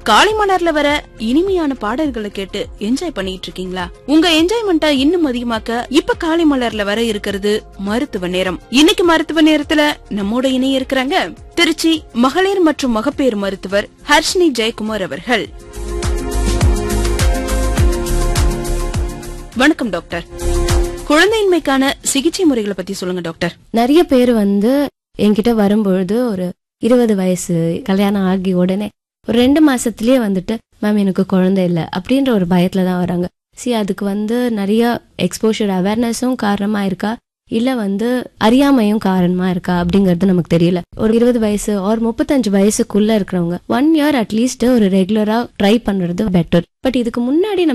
காலை மலர்ல வர இனிமையான பாடல்களை கேட்டு என்ஜாய் பண்ணிட்டு இருக்கீங்களா உங்க என்ஜாய்மெண்ட்டை இன்னும் அதிகமாக்க இப்ப காலை மலர்ல வர இருக்கிறது மருத்துவ நேரம் இன்னைக்கு மருத்துவ நேரத்துல நம்மோட இணைய இருக்கிறாங்க திருச்சி மகளிர் மற்றும் மகப்பேறு மருத்துவர் ஹர்ஷினி ஜெயக்குமார் அவர்கள் வணக்கம் டாக்டர் குழந்தையின்மைக்கான சிகிச்சை முறைகளை பத்தி சொல்லுங்க டாக்டர் நிறைய பேர் வந்து என்கிட்ட வரும்பொழுது ஒரு இருபது வயசு கல்யாணம் ஆகி உடனே ஒரு ரெண்டு மாசத்துலயே வந்துட்டு மேம் எனக்கு குழந்தை இல்லை அப்படின்ற ஒரு பயத்துல தான் வராங்க சி அதுக்கு வந்து நிறைய எக்ஸ்போஷர் அவேர்னஸும் காரணமா இருக்கா இல்ல வந்து அறியாமையும் காரணமா இருக்கா அப்படிங்கறது நமக்கு தெரியல ஒரு இருபது வயசு ஒரு முப்பத்தஞ்சு வயசுக்குள்ள இருக்கிறவங்க ஒன் இயர் அட்லீஸ்ட் ஒரு ரெகுலரா ட்ரை பண்றது பெட்டர் பட் இதுக்கு முன்னாடி நம்ம